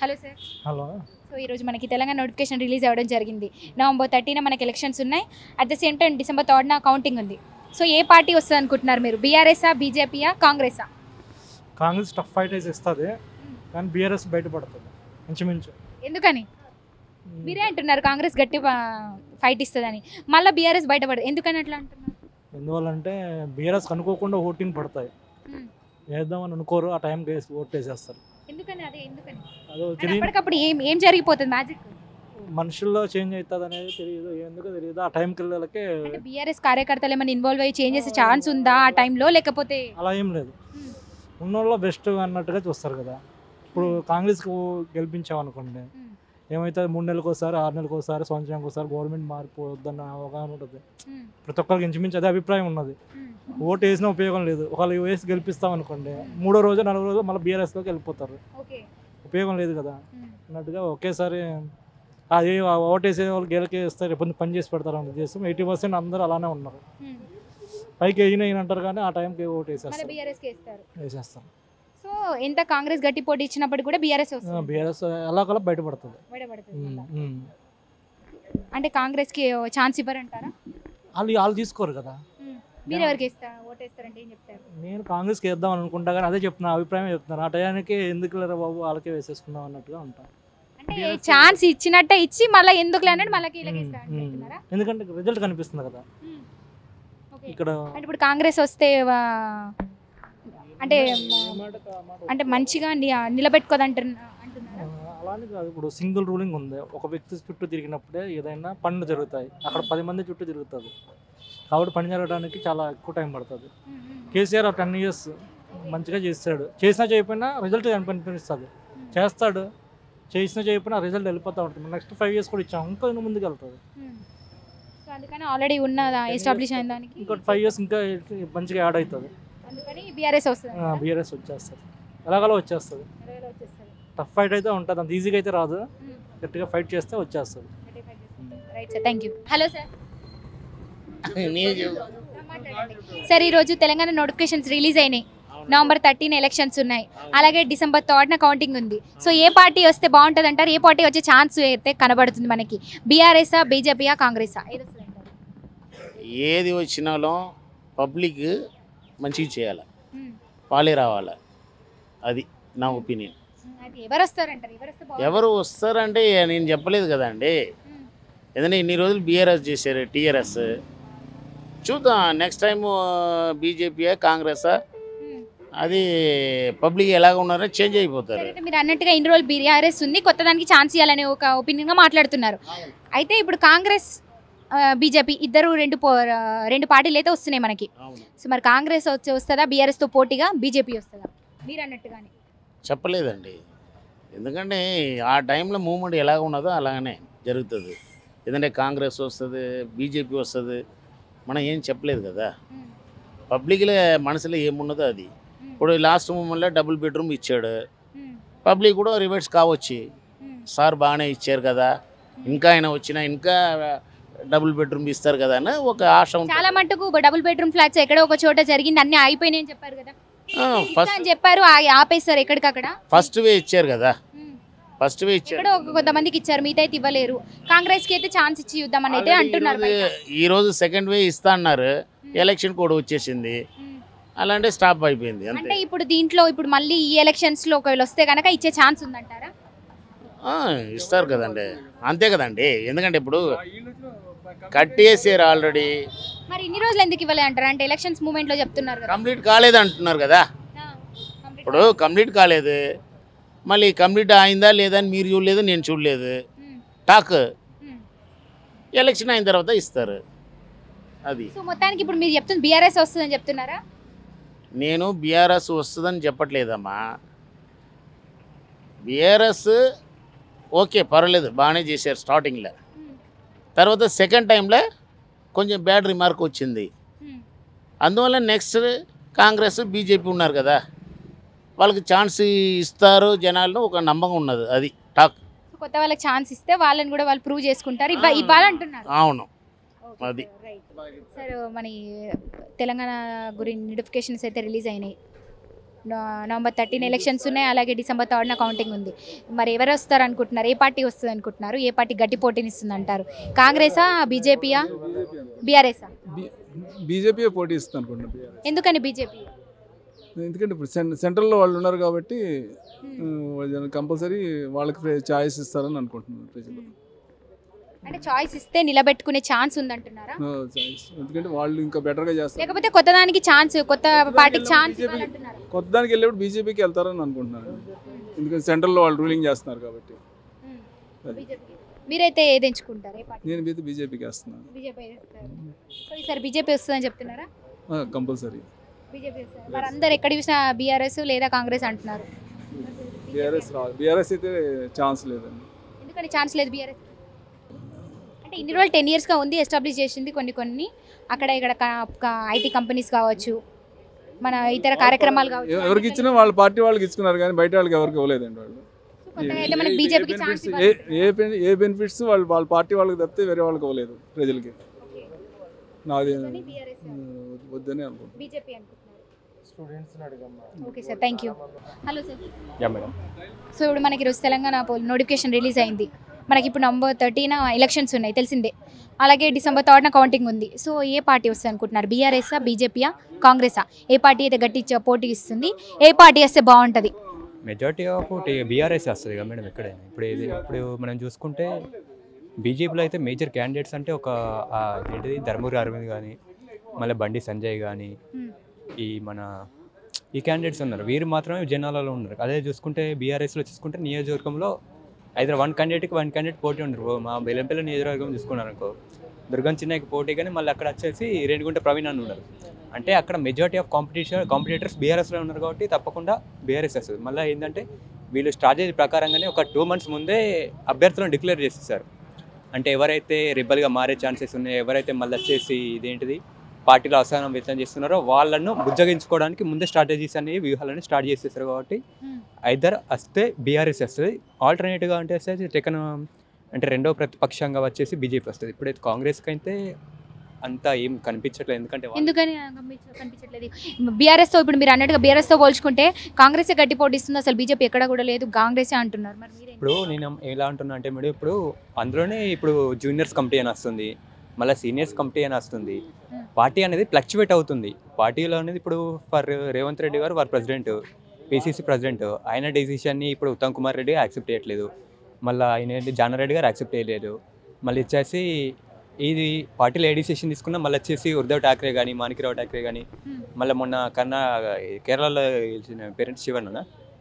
Hello sir hello so ఈరోజు మనకి Telangana notification release అవ్వడం జరిగింది నవంబర్ థర్టీన మనకి ఎలక్షన్స్ ఉన్నాయి at the same time December థర్డ్న కౌంటింగ్ ఉంది సో ఏ పార్టీ వస్తుంది అనుకుంటున్నారు మీరు బీఆర్ఎస్ఆ బీజేపీయా కాంగ్రెసా కాంగ్రెస్ టఫ్ ఫైట్ అయితే ఇస్తుంది కానీ బీఆర్ఎస్ బయటపడుతుంది ఇంచుమించు ఎందుకని మీరే అంటున్నారు కాంగ్రెస్ గట్టి ఫైట్ ఇస్తుందని మళ్ళీ బీఆర్ఎస్ బయటపడదు ఎందుకని అట్లా అంటున్నారు ఎందువల్లంటే బీఆర్ఎస్ అనుకోకుండా ఓటింగ్ పడతాయి Hmm. వేద్దామని అనుకోరు ఆ టైంకి వేసి ఓట్ వేసేస్తారు ఎందుకని అదే ఎందుకని అదో అంటే తెలియని అప్పటికప్పుడు ఏం ఏం జరిగిపోతుంది మ్యాజిక్ మనుషుల్లో చేంజ్ అవుతుంది అనేది తెలియదు ఎందుకో తెలియదు ఆ టైంకి వెళ్ళకే అంటే బీఆర్ఎస్ కార్యకర్తలు ఏమైనా ఇన్వాల్వ్ అయ్యి చేంజ్ చేసే ఛాన్స్ ఉందా ఆ టైంలో లేకపోతే అలా ఏం లేదు Hmm. ఉన్నోళ్ళలో బెస్ట్ అన్నట్టుగా చూస్తారు కదా ఇప్పుడు కాంగ్రెస్కి గెలిపించామనుకోండి Hmm. ఏమైతే మూడు నెలలకు ఒకసారి ఆరు నెలలకు ఒకసారి సంవత్సరానికి ఒకసారి గవర్నమెంట్ మారిపోవద్దన్న అవగాహన ఉంటుంది Hmm. ప్రతి ఒక్కరికి ఇంచుమించు అదే అభిప్రాయం ఉన్నది Hmm. ఓటు వేసినా ఉపయోగం లేదు ఒకళ్ళు వేసి గెలిపిస్తాం అనుకోండి మూడో రోజు నలుగో రోజు మళ్ళీ బీఆర్ఎస్లోకి వెళ్ళిపోతారు ఓకే ఉపయోగం లేదు కదా Hmm. అన్నట్టుగా ఒకేసారి అది ఓటు వేసే వాళ్ళు గెలకే ఇస్తారు రేపు పని చేసి పెడతారు అనే ఉద్దేశం ఎయిటీ పర్సెంట్ అందరూ అలానే ఉన్నారు Hmm. పైకి వేయిన అంటారు కానీ ఆ టైంకి ఓటు మళ్ళీ వేసేస్తారు బీఆర్ఎస్ కి ఇస్తారు వేసేస్తారు సో ఎంత కాంగ్రెస్ గట్టి పోటీ ఇచ్చినప్పుడు కూడా బీఆర్ఎస్ వస్తుంది బీఆర్ఎస్ ఎలా కలా బయటపడుతుంది బయటపడుతుంది ఉమ్, మళ్ళా. ఉమ్. అంటే కాంగ్రెస్ కి ఛాన్స్ ఇవ్వరంటారా వాళ్ళు వాళ్ళు తీసుకోరు కదా Hmm. మీరు ఎవరికి ఇస్తారు ఓటేస్తారంటే ఏం చెప్తారు నేను కాంగ్రెస్కి వేద్దాం అనుకుంటా కానీ అదే చెప్తున్నా అభిప్రాయం చెప్తున్నాను ఆ టయానికి ఎందుకు లేరా బాబు వాళ్ళకే వేసేసుకుందాం అన్నట్టుగా ఉంటాను అంటే BRS ఛాన్స్ ఇచ్చినట్టే ఇచ్చి మళ్ళీ ఎందుకు అన్నట్టు మళ్ళీ కీలకి ఉమ్, ఇస్తారు ఉమ్. అంటున్నారా ఎందుకంటే రిజల్ట్ కనిపిస్తుంది కదా Hmm. Okay. ఇక్కడ అంటే ఇప్పుడు కాంగ్రెస్ వస్తే వా- అంటే ఏ మాట కా మాట అంటే మంచిగా ని- నిలబెట్టుకోదంటారు అంటున్నారా ఆ, అలానే కాదు ఇప్పుడు సింగిల్ రూలింగ్ ఉంది ఒక వ్యక్తి చుట్టూ తిరిగినప్పుడే ఏదైనా పనులు జరుగుతాయి అక్కడ పది మంది చుట్టూ తిరుగుతుంది కాబట్టి పని జరగడానికి చాలా ఎక్కువ టైం పడుతుంది um, um. KCR ten years మంచిగా చేస్తాడు చేసినా చేయకపోయినా రిజల్ట్ కనిపిస్తుంది చేస్తాడు చేసినా చేయకపోయినా రిజల్ట్ వెళ్ళిపోతూ ఉంటుంది నెక్స్ట్ ఫైవ్ ఇయర్స్ కూడా ఇచ్చాం ఇంకా ఇంకా ముందుకు వెళ్తుంది ఉమ్. సో అందుకని ఆల్రెడీ ఉన్న ఎస్టాబ్లిష్ అయిన దానికి ఇంకోటి ఫైవ్ ఇయర్స్ ఇంకా మంచిగా యాడ్ అవుతుంది అందుకని బీఆర్ఎస్ వస్తుంది బీఆర్ఎస్ వచ్చేస్తుంది ఎలాగలా వచ్చేస్తుంది టఫ్ ఫైట్ అయితే ఉంటుంది అంత ఈజీగా అయితే రాదు గట్టిగా ఫైట్ చేస్తే వచ్చేస్తుంది right sir thank you hello sir నీవు చెప్పు. సార్ ఈరోజు తెలంగాణ నోటిఫికేషన్స్ రిలీజ్ అయినాయి నవంబర్ థర్టీన్ ఎలక్షన్స్ ఉన్నాయి అలాగే డిసెంబర్ థర్డ్న కౌంటింగ్ ఉంది సో ఏ పార్టీ వస్తే బాగుంటుంది అంటారు ఏ పార్టీ వచ్చే ఛాన్స్ అయితే కనబడుతుంది మనకి బీఆర్ఎస్ఆ బీజేపీయా కాంగ్రెసా ఏది వస్తుంది అంటారు? ఏది వచ్చినాలో పబ్లిక్ మంచిగా చేయాలి ఉమ్, వాళ్ళే రావాలి అది నా ఒపీనియన్ ఉమ్, అది ఎవరు వస్తారంటారు ఎవరు వస్తే బాగుంటుంది? ఎవరు వస్తారంటే నేను చెప్పలేదు కదండి ఉమ్, ఏదైనా ఇన్ని రోజులు బీఆర్ఎస్ చేశారు టీఆర్ఎస్ చూద్దాం next time BJP Congress um. అది పబ్లిక్ ఎలాగ ఉన్నారో చేంజ్ అయిపోతారు సరే, మీరు అన్నట్టుగా ఇన్ని రోజులు బీఆర్ఎస్ ఉంది కొత్త దానికి ఛాన్స్ ఇవ్వాలనే ఒక ఒపీనియన్ గా మాట్లాడుతున్నారు అయితే ఇప్పుడు కాంగ్రెస్ బీజేపీ ఇద్దరు రెండు పో- ఆ, రెండు పార్టీలు అయితే వస్తున్నాయి మనకి అవును సో మరి కాంగ్రెస్ వచ్చి వస్తుందా బీఆర్ఎస్ తో పోటీగా బీజేపీ వస్తుందా మీరు అన్నట్టుగానే చెప్పలేదండి ఎందుకంటే ఆ టైంలో మూమెంట్ ఎలాగ ఉన్నదో అలాగనే జరుగుతుంది ఎందుకంటే కాంగ్రెస్ వస్తుంది బీజేపీ వస్తుంది మనం ఏం చెప్పలేదు కదా ఉమ్, పబ్లిక్లో మనసులో ఏమున్నదో అది ఉమ్, ఇప్పుడు లాస్ట్ మూమెంట్లో డబుల్ బెడ్రూమ్ ఇచ్చాడు ఉమ్, పబ్లిక్ కూడా రివర్స్ కావచ్చు ఉమ్, సార్ బాగానే ఇచ్చారు కదా ఇంకా ఆయన వచ్చినా ఇంకా డబుల్ బెడ్రూమ్ ఇస్తారు కదా అని ఒక ఆశ ఉంటుంది చాలా మట్టుకు డబుల్ బెడ్రూమ్ ఫ్లాట్స్ ఎక్కడో ఒక చోట జరిగింది అన్ని అయిపోయినాయి చెప్పారు కదా ఇస్తా ఫస్ట్ అని చెప్పారు ఆ- ఆపేస్తారు ఎక్కడికక్కడ ఫస్ట్ వే ఇచ్చారు కదా ఉమ్, ఫస్ట్ వే ఇచ్చారు ఎక్కడో ఒక కొంతమందికి ఇచ్చారు మిగతా అయితే ఇవ్వలేరు కాంగ్రెస్ కి అయితే ఛాన్స్ ఇచ్చి చూద్దామని అయితే అంటున్నారు బయట. ఈ రోజు సెకండ్ వే ఇస్తా అన్నారు ఎలక్షన్ కూడా వచ్చేసింది ఉమ్. అలాంటి స్టాప్ అయిపోయింది అంటే అంతే ఇప్పుడు దీంట్లో ఇప్పుడు మళ్ళీ ఈ ఎలక్షన్స్ లో ఒకవేళ వస్తే కనుక ఇచ్చే ఛాన్స్ ఉందంటారా ఆ, ఇస్తారు కదండి అంతే కదండి ఎందుకంటే ఇప్పుడు కట్టేసారు ఆల్రెడీ మరి ఇన్ని రోజులు ఎందుకు ఇవ్వలేదు అంటారా అంటే ఎలక్షన్స్ మూమెంట్ లో చెప్తున్నారు కదా కంప్లీట్ కాలేదు అంటున్నారు కదా ఆ, complete ఇప్పుడు కంప్లీట్ కాలేదు మళ్ళీ కంప్లీట్ అయిందా లేదా అని మీరు చూడలేదు నేను చూడలేదు ఉమ్, టాక్ ఉమ్. ఎలక్షన్ అయిన తర్వాత ఇస్తారు అది సో మొత్తానికి ఇప్పుడు మీరు చెప్తుంది బీఆర్ఎస్ వస్తుందని చెప్తున్నారా నేను బీఆర్ఎస్ వస్తుందని చెప్పట్లేదమ్మా బీఆర్ఎస్ ఓకే పర్వాలేదు బాగానే చేశారు స్టార్టింగ్లో ఉమ్, తర్వాత సెకండ్ టైంలో కొంచెం బ్యాడ్ రిమార్క్ వచ్చింది ఉమ్. అందువల్ల నెక్స్ట్ కాంగ్రెస్ బీజేపీ ఉన్నారు కదా వాళ్ళకి ఛాన్స్ ఇస్తారు జనాలను ఒక నమ్మకం ఉన్నది అది టాక్ సో కొత్త వాళ్ళకి ఛాన్స్ ఇస్తే వాళ్ళని కూడా వాళ్ళు ప్రూవ్ చేసుకుంటారు ఇవ్వ ఇవ్వాలంటున్నారు అవును అది. సార్ మన ఈ తెలంగాణ గురించి నోటిఫికేషన్స్ అయితే రిలీజ్ అయినాయి నా- నవంబర్ థర్టీన్ ఎలక్షన్స్ ఉన్నాయి అలాగే డిసెంబర్ థర్డ్న కౌంటింగ్ ఉంది మరి ఎవరు వస్తారు అనుకుంటున్నారు ఏ పార్టీ వస్తుంది అనుకుంటున్నారు ఏ పార్టీ గట్టి పోటీని ఇస్తుంది అంటారు కాంగ్రెసా బీజేపీయా బీఆర్ఎస్ఆ బీజేపీ పోటీ ఇస్తుంది అనుకుంటున్నాను ఎందుకని బీజేపీ ఎందుకంటే ఇప్పుడు సెం- సెంట్రల్లో వాళ్ళు ఉన్నారు కాబట్టి కంపల్సరీ వాళ్ళకి ఛాయిస్ ఇస్తారని అనుకుంటున్నాను ప్రజలు అంటే చాయిస్ ఇస్తే నిలబెట్టుకునే ఛాన్స్ ఉందంటున్నారా ఆ, ఛాయిస్ ఎందుకంటే వాళ్ళు ఇంకా బెటర్గా చేస్తారు లేకపోతే కొత్త దానికి ఛాన్స్ కొత్త పార్టీకి ఛాన్స్ BJP ఇవ్వాలంటున్నారు కొత్త దానికి వెళ్ళేప్పుడు బీజేపీకి వెళ్తారని అనుకుంటున్నాను ఎందుకంటే సెంట్రల్లో వాళ్ళు రూలింగ్ చేస్తున్నారు కాబట్టి అది. బీజేపీ మీరైతే ఏది ఎంచుకుంటారు ఏ పార్టీ నేను మీద బీజేపీకి వేస్తున్నాను బీజేపీ సో ఈసారి బీజేపీ వస్తుందని చెప్తున్నారా కంపల్సరీ బీజేపీ వస్తుంది మరి అందరు ఎక్కడ చూసినా బీఆర్ఎస్ లేదా కాంగ్రెస్ అంటున్నారు బీఆర్ఎస్ రాదు బీఆర్ఎస్ అయితే ఛాన్స్ లేదండి ఎందుకని ఛాన్స్ లేదు బీఆర్ఎస్ అంటే ఇన్ని రోజులు టెన్ ఇయర్స్గా ఉంది ఎస్టాబ్లిష్ చేసింది కొన్ని కొన్ని అక్కడ ఇక్కడ ఐటీ కంపెనీస్ కావచ్చు మన ఇతర కార్యక్రమాలు కావచ్చు ఎవ- ఎవరికి ఇచ్చినా వాళ్ళ పార్టీ వాళ్ళకి ఇచ్చుకున్నారు కానీ బయట వాళ్ళకి ఎవరికి ఇవ్వలేదండి వాళ్ళు కొత్తగా అయితే మనకి ఏ- బీజేపీకి ఏ ఛాన్స్ benefits- ఏ ఏ బెన్- ఏ బెనిఫిట్స్ వాళ్ళు వాళ్ళ పార్టీ వాళ్ళకి తప్పితే వేరే వాళ్ళకి ఇవ్వలేదు ప్రజలకి నాది వద్దని అనుకుంటున్నాను బీజేపీ అనుకుంటున్నారు స్టూడెంట్స్ని అడిగమ్మా okay sir thank you hello sir yeah madam so ఇప్పుడు మనకి ఈరోజు తెలంగాణ నోటిఫికేషన్ రిలీజ్ అయింది మనకి ఇప్పుడు నవంబర్ థర్టీన ఎలక్షన్స్ ఉన్నాయి తెలిసిందే అలాగే డిసెంబర్ థర్డ్న కౌంటింగ్ ఉంది సో ఏ పార్టీ వస్తుంది అనుకుంటున్నారు బీఆర్ఎస్ఆ బీజేపీయా కాంగ్రెసా ఏ పార్టీ అయితే గట్టి ఇచ్చే పోటీ ఇస్తుంది ఏ పార్టీ వస్తే బాగుంటుంది మెజారిటీ ఆఫ్ బీఆర్ఎస్ వస్తుంది కదా మేడం ఎక్కడైనా ఇప్పుడు ఏది ఇప్పుడు మనం చూసుకుంటే బీజేపీలో అయితే మేజర్ క్యాండిడేట్స్ అంటే ఒక ఆ, ఏంటిది ధర్మూరి అరవింద్ కానీ మళ్ళీ బండి సంజయ్ కానీ ఈ మన ఈ క్యాండిడేట్స్ ఉన్నారు వీరు మాత్రమే జనాలలో ఉన్నారు అదే చూసుకుంటే బీఆర్ఎస్లో చూసుకుంటే నియోజకవర్గంలో అయితే వన్ క్యాండిడేట్కి వన్ క్యాండిడేట్ పోటీ ఉండరు మా బెల్లంపల్లి నియోజకవర్గం చూసుకున్నారు అనుకో దుర్గం చిన్నకి పోటీ కానీ మళ్ళీ అక్కడ వచ్చేసి రేణిగుంట ప్రవీణ్ అని ఉన్నారు అంటే అక్కడ మెజారిటీ ఆఫ్ కాంపిటీషన్ కాంపిటేటర్స్ బీఆర్ఎస్లో ఉన్నారు కాబట్టి తప్పకుండా బీఆర్ఎస్ వస్తుంది మళ్ళీ ఏంటంటే వీళ్ళు స్ట్రాటజీ ప్రకారంగానే ఒక టూ మంత్స్ ముందే అభ్యర్థులను డిక్లేర్ చేసేసారు అంటే ఎవరైతే రిబల్గా మారే ఛాన్సెస్ ఉన్నాయో ఎవరైతే మళ్ళీ వచ్చేసి ఇదేంటిది పార్టీలో అసహనం వ్యక్తం చేస్తున్నారో వాళ్ళను బుజ్జగించుకోవడానికి ముందే స్ట్రాటజీస్ అనేవి వ్యూహాలని స్టార్ట్ చేసేస్తారు కాబట్టి ఐదర్ వస్తే బీఆర్ఎస్ వస్తుంది ఆల్టర్నేటివ్గా అంటే వస్తే టెకన్ అంటే రెండో ప్రతిపక్షంగా వచ్చేసి బీజేపీ వస్తుంది ఇప్పుడైతే కాంగ్రెస్కి అయితే అంతా ఏం కనిపించట్లేదు ఎందుకంటే వాళ్ళు- ఎందుకని కనిపించ- కనిపించట్లేదు బీఆర్ఎస్తో ఇప్పుడు మీరు అన్నట్టుగా బీఆర్ఎస్తో పోల్చుకుంటే కాంగ్రెస్ గట్టి పోటీ ఇస్తుంది అసలు బీజేపీ ఎక్కడ కూడా లేదు కాంగ్రెసే అంటున్నారు మరి మీరేం ఇప్పుడు నేను ఎలా అంటున్నా అంటే మేడం ఇప్పుడు అందులోనే ఇప్పుడు జూనియర్స్ కమిటీ అని వస్తుంది మళ్ళీ సీనియర్స్ కమిటీ అని వస్తుంది పార్టీ అనేది ఫ్లక్చువేట్ అవుతుంది పార్టీలో అనేది ఇప్పుడు ఫర్ రేవంత్ రెడ్డి గారు వారు ప్రెసిడెంట్ పిసిసి ప్రెసిడెంట్ ఆయన డెసిషన్ని ఇప్పుడు ఉత్తమ్ కుమార్ రెడ్డి యాక్సెప్ట్ చేయట్లేదు మళ్ళీ ఆయన ఏంటి జానారెడ్డి గారు యాక్సెప్ట్ చేయలేదు మళ్ళీ వచ్చేసి ఇది పార్టీలో ఏ డిసిషన్ తీసుకున్నా మళ్ళీ వచ్చేసి ఉద్ధవ్ ఠాక్రే కానీ మాణిక్రావు ఠాక్రే కానీ Hmm. మళ్ళీ మొన్న కన్నా కేరళలో గెలిచిన పేరెంట్స్ శివన్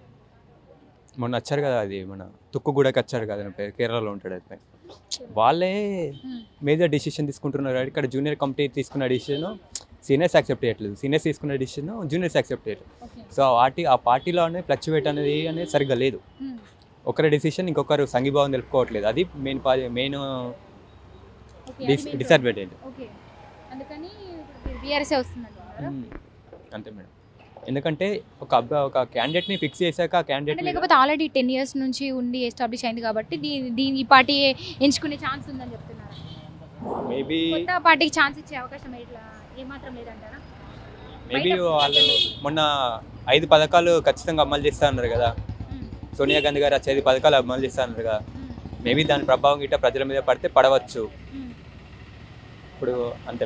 మొన్న వచ్చారు కదా అది మన తుక్కుగూడకి వచ్చారు కదా ఆయన పేరు కేరళలో ఉంటాడు అది వాళ్ళే Hmm. మేజర్ డిసిషన్ తీసుకుంటున్నారు ఇక్కడ జూనియర్ కమిటీ తీసుకున్న డిసిషన్ సీనియర్స్ యాక్సెప్ట్ చేయట్లేదు సీనియర్స్ తీసుకున్న డిసిషన్ జూనియర్స్ యాక్సెప్ట్ చేయట్లేదు Okay. సో ఆ పార్టీ ఆ పార్టీలో అనేది ఫ్లక్చువేట్ అనేది అనేది సరిగ్గా లేదు Hmm. ఒకరి డెసిషన్ ఇంకొకరు సంఘీభావం తెలుపుకోవట్లేదు అది మెయిన్ మెయిన్ Okay, అది main డిసడ్వాంటేజ్ problem. Okay. అందుకని బీఆర్ఎస్ఏ వస్తుంది అంటున్నారా? అంతే మేడం ఎందుకంటే ఒక అబ్బా ఒక క్యాండిడేట్ని ఫిక్స్ చేశాక ఆ అంటే క్యాండిడేట్ లేకపోతే ఆల్రెడీ టెన్ ఇయర్స్ నుంచి ఉండి ఎస్టాబ్లిష్ అయింది కాబట్టి దీని దీని ఈ పార్టీ ఎంచుకునే ఛాన్స్ ఉందని చెప్తున్నారు మేబీ కొత్త పార్టీకి ఛాన్స్ ఇచ్చే అవకాశం ఇట్లా ఏమాత్రం లేదంటారా మేబీ వాళ్ళు మొన్న ఐదు పథకాలు ఖచ్చితంగా అమలు చేస్తా అన్నారు కదా మ్మ్. సోనియా గాంధీ గారు వచ్చి ఐదు పథకాలు అమలు చేస్తా అన్నారు కదా మ్మ్. మేబీ దాని ప్రభావం గిట్ట ప్రజల మీద పడితే పడవచ్చు మ్మ్. ఇప్పుడు అంతే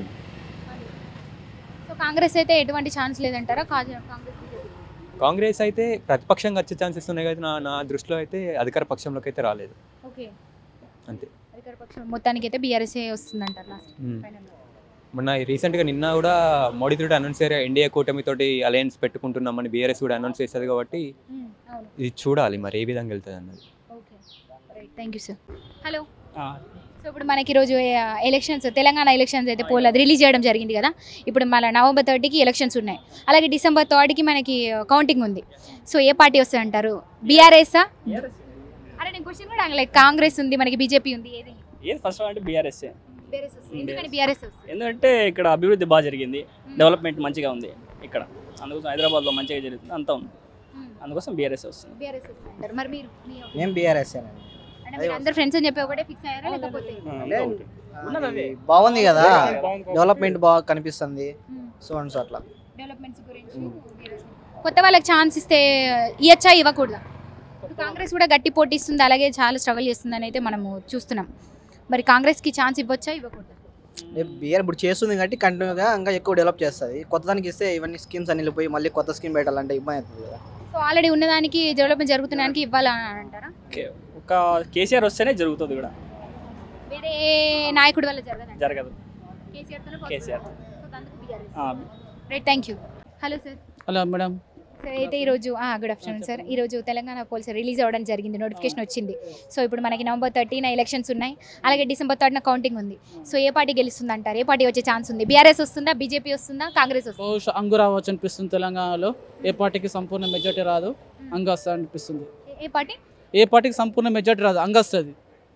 సో కాంగ్రెస్ అయితే ఎటువంటి ఛాన్స్ లేదంటారా కాజ- కాంగ్రెస్ BJP? కాంగ్రెస్ అయితే ప్రతిపక్షంగా వచ్చే ఛాన్సెస్ ఉన్నాయి కదా నా నా దృష్టిలో అయితే అధికార పక్షంలోకి అయితే రాలేదు ఓకే అంతే అధికార పక్షం మొత్తానికి అయితే బీఆర్ఎస్ఏ వస్తుందంటారు లాస్ట్ మ్మ్. ఫైనల్ మొన్న రీసెంట్గా నిన్న కూడా మోడీ తోటి అనౌన్స్ అయ్యారు ఇండియా కూటమితోటి అలయన్స్ పెట్టుకుంటున్నామని బీఆర్ఎస్ కూడా అనౌన్స్ చేస్తుంది కాబట్టి అవును ఇది చూడాలి మరి ఏ విధంగా వెళ్తుంది అన్నది okay right thank you sir hello so ఇప్పుడు మనకి ఈరోజు ఎలక్షన్స్ తెలంగాణ ఎలక్షన్స్ అయితే పోల్ అది రిలీజ్ చేయడం జరిగింది కదా ఇప్పుడు మళ్ళీ నవంబర్ థర్టీకి ఎలక్షన్స్ ఉన్నాయి అలాగే డిసెంబర్ థర్డ్కి మనకి కౌంటింగ్ ఉంది సో ఏ పార్టీ వస్తుంది అంటారు బీఆర్ఎస్ఆ అరే నేను క్వశ్చన్ కూడా అడగలేదు కాంగ్రెస్ ఉంది మనకి బీజేపీ ఉంది ఏది ఏది ఫస్ట్ అంటే బీఆర్ఎస్ బీఆర్ఎస్ వస్తుంది ఎందుకని బీఆర్ఎస్ వస్తుంది ఎందుకంటే ఇక్కడ అభివృద్ధి బాగా జరిగింది డెవలప్మెంట్ మంచిగా ఉంది ఇక్కడ అందుకోసం హైదరాబాద్లో మంచిగా జరుగుతుంది అంతా ఉంది అందుకోసం బీఆర్ఎస్ వస్తుంది బీఆర్ఎస్ వస్తుంది అంటారు మరి మీరు మీ opinion? మేము బీఆర్ఎస్ అండి అంటే మీరు అందరు ఫ్రెండ్స్ అని చెప్పి ఒకటే ఫిక్స్ అయ్యారా లేకపోతే ఆ, అంతా ఒకటి. ఉన్నది అదే. బాగుంది కదా డెవలప్మెంట్ బాగా కనిపిస్తుంది సో అండ్ సో అట్లా డెవలప్మెంట్స్ గురించి మ్మ్. BRS. కొత్త వాళ్ళకి ఛాన్స్ ఇస్తే ఇవ్వచ్చా ఇవ్వకూడదా ఇప్పుడు కాంగ్రెస్ కూడా గట్టి పోటీ ఇస్తుంది అలాగే చాలా స్ట్రగుల్ చేస్తుందని అయితే మనము చూస్తున్నాం మరి కాంగ్రెస్కి ఛాన్స్ ఇవ్వచ్చా ఇవ్వకూడదా బిఆర్ ఇప్పుడు చేస్తుంది కాబట్టి కంటిన్యూగా ఇంకా ఎక్కువ డెవలప్ చేస్తుంది కొత్త దానికి ఇస్తే ఇవన్నీ స్కీమ్స్ అన్ని వెళ్ళిపోయి మళ్ళీ కొత్త స్కీమ్ పెట్టాలంటే ఇబ్బంది అవుతుంది కదా సో ఆల్రెడీ ఉన్నదానికి డెవలప్మెంట్ జరుగుతున్నానికి ఇవ్వాలని అంటారా కే- ఒక కేసీఆర్ వస్తేనే జరుగుతుంది కూడా వేరే నాయకుడి వల్ల జరగదండి జరగదు కేసీఆర్ కేసీఆర్ ఆ, right thank you hello sir hello madam sir అయితే ఈరోజు గుడ్ ఆఫ్టర్నూన్ సార్ ఈరోజు తెలంగాణ పోల్స్ రిలీజ్ అవ్వడం జరిగింది నోటిఫికేషన్ వచ్చింది సో ఇప్పుడు మనకి నవంబర్ థర్టీన ఎలక్షన్స్ ఉన్నాయి అలాగే డిసెంబర్ థర్డ్న కౌంటింగ్ ఉంది సో ఏ పార్టీ గెలుస్తుంది అంటారు ఏ పార్టీ వచ్చే ఛాన్స్ ఉంది బీఆర్ఎస్ వస్తుందా బీజేపీ వస్తుందా కాంగ్రెస్ వస్తుందా బహుశా అంగు రావచ్చు అనిపిస్తుంది తెలంగాణలో ఏ పార్టీకి సంపూర్ణ మెజార్టీ రాదు అంగ వస్తుంది అనిపిస్తుంది ఏ- ఏ పార్టీ ఏ పార్టీకి సంపూర్ణ మెజార్టీ రాదు అంగ వస్తుంది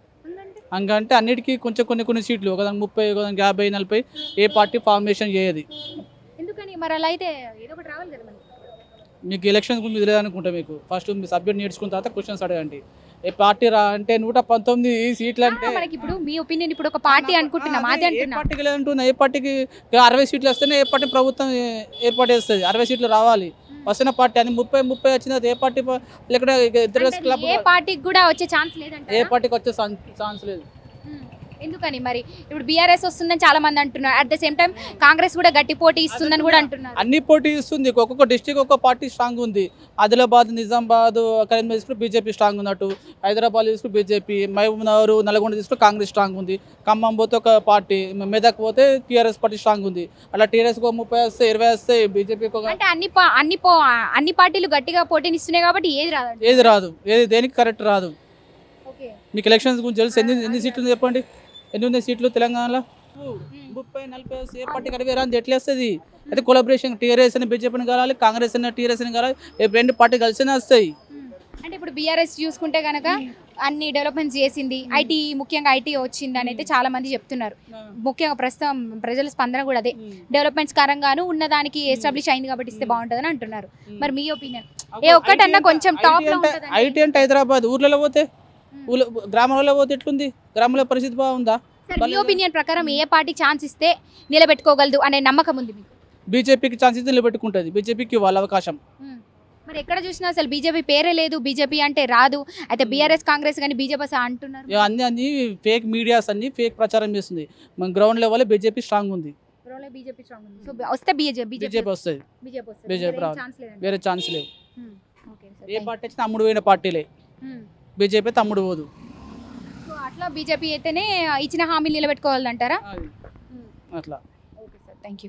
అంగ అంటే అన్నిటికీ కొంచెం కొన్ని కొన్ని సీట్లు ఒకదానికి ముప్పై ఒకదానికి యాభై నలభై ఏ పార్టీ ఫార్మేషన్ చేయదు ఎందుకని మరి అలా అయితే ఏదో ఒకటి రావాలి కదా మనకి మీకు ఎలక్షన్ గురించి తెలియదనుకుంటా మీకు ఫస్ట్ మీ సబ్జెక్ట్ నేర్చుకున్న తర్వాత క్వశ్చన్స్ అడగండి ఏ పార్టీ రా అంటే నూట పంతొమ్మిది సీట్లు అంటే ఆ, మనకి ఇప్పుడు మీ ఒపీనియన్ ఇప్పుడు ఒక పార్టీ అనుకుంటున్నాం అదే ఏ అంటున్నా పార్టీకి లేదంటున్నా ఏ పార్టీకి అరవై సీట్లు వస్తేనే ఏ పార్టీ ప్రభుత్వం ఏ- ఏర్పాటు చేస్తుంది అరవై సీట్లు రావాలి వస్తున్న పార్టీ అని ముప్పై ముప్పై వచ్చిన తర్వాత ఏ పార్టీ ప- లేకుంటే ఇక ఇద్దరు అంటే క్లబ్ ఏ పార్టీకి కూడా వచ్చే ఛాన్స్ ఏ లేదంట పార్టీకి వచ్చే ఛాన్స్ లేదు ఎందుకని మరి ఇప్పుడు బీఆర్ఎస్ వస్తుందని చాలా మంది అంటున్నారు at the same time Congress కూడా గట్టి పోటీ ఇస్తుందని కూడా అంటున్నారు అన్ని పోటీ ఇస్తుంది ఒక్కొక్క డిస్టిక్ ఒక్కొక్క పార్టీ స్ట్రాంగ్ ఉంది ఆదిలాబాద్ నిజామాబాద్ కరీంనగర్ తీసుకుని బీజేపీ స్ట్రాంగ్ ఉన్నట్టు హైదరాబాద్ తీసుకుని బీజేపీ మహబూబ్ నగర్ నల్గొండ తీసుకుని కాంగ్రెస్ స్ట్రాంగ్ ఉంది ఖమ్మం పోతే ఒక పార్టీ మెదక్ పోతే టీఆర్ఎస్ పార్టీ స్ట్రాంగ్ ఉంది అలా టీఆర్ఎస్ ఒక ముప్పై వస్తే ఇరవై వస్తే బీజేపీకి ఒక అంటే అన్ని పా- అన్ని పో అన్ని పార్టీలు గట్టిగా పోటీని ఇస్తున్నాయి కాబట్టి ఏది రాదండి ఏది రాదు ఏది దేనికి కరెక్ట్ రాదు ఓకే మీకు ఎలక్షన్స్ గురించి తెలుసు ఎన్ని ఎన్ని సీట్లు ఉంది చెప్పండి ఎన్ని ఉన్నాయి సీట్లు తెలంగాణలో ముప్పై నలభై వస్తే ఏ పార్టీకి అరవై రాంది ఎట్లా వస్తుంది అయితే కొలాబరేషన్ టీఆర్ఎస్ అని బీజేపీని కలాలి కాంగ్రెస్ అని టీఆర్ఎస్ అని కలాలి ఏ రెండు పార్టీ కలిసినే వస్తాయి అంటే ఇప్పుడు బీఆర్ఎస్ చూసుకుంటే కనుక అన్ని డెవలప్మెంట్స్ చేసింది ఐటీ ముఖ్యంగా ఐటీ వచ్చింది అని అయితే చాలా మంది చెప్తున్నారు ముఖ్యంగా ప్రస్తుతం ప్రజల స్పందన కూడా అదే డెవలప్మెంట్స్ కారంగాను ఉన్నదానికి ఎస్టాబ్లిష్ అయింది కాబట్టి ఇస్తే బాగుంటుందని అంటున్నారు మరి మీ ఒపీనియన్ ఏ ఒక్కటన్నా కొంచెం top లో ఉంటుందండి. ఐటీ అంటే హైదరాబాద్ ఊర్లలో పోతే ఊళ్ళో గ్రామాలలో పోతే ఎట్లుంది గ్రామంలో పరిస్థితి బాగుందా సార్ మీ ఒపీనియన్ ప్రకారం ఏ పార్టీ ఛాన్స్ ఇస్తే నిలబెట్టుకోగలదు అనే నమ్మకం ఉంది మీకు బీజేపీకి ఛాన్సెస్ నిలబెట్టుకుంటుంది బీజేపీకి వాళ్ళ అవకాశం మరి ఎక్కడ చూసినా అసలు బీజేపీ పేరే లేదు బీజేపీ అంటే రాదు అయితే బీఆర్ఎస్ కాంగ్రెస్ కానీ బీజేపీ అసలు అంటున్నారు ఇక అన్ని అన్ని ఫేక్ మీడియాస్ అన్ని ఫేక్ ప్రచారం చేస్తుంది మన గ్రౌండ్ లెవెల్ బీజేపీ స్ట్రాంగ్ ఉంది బీజేపీ స్ట్రాంగ్ ఉంది సో వస్తే బీజేపీ బీజేపీ బీజేపీ వస్తుంది బీజేపీ వస్తుంది బీజేపీ వేరే రాదు. ఛాన్స్ లేదండి వేరే ఛాన్స్ లేవు ఓకే ఏ పార్టీ వచ్చినా అమ్ముడు పోయిన పార్టీలే బీజేపీ తమ్ముడు పోదు సో అట్లా బీజేపీ అయితేనే ఇచ్చిన హామీలు నిలబెట్టుకోవాలంటారా అది. అట్లా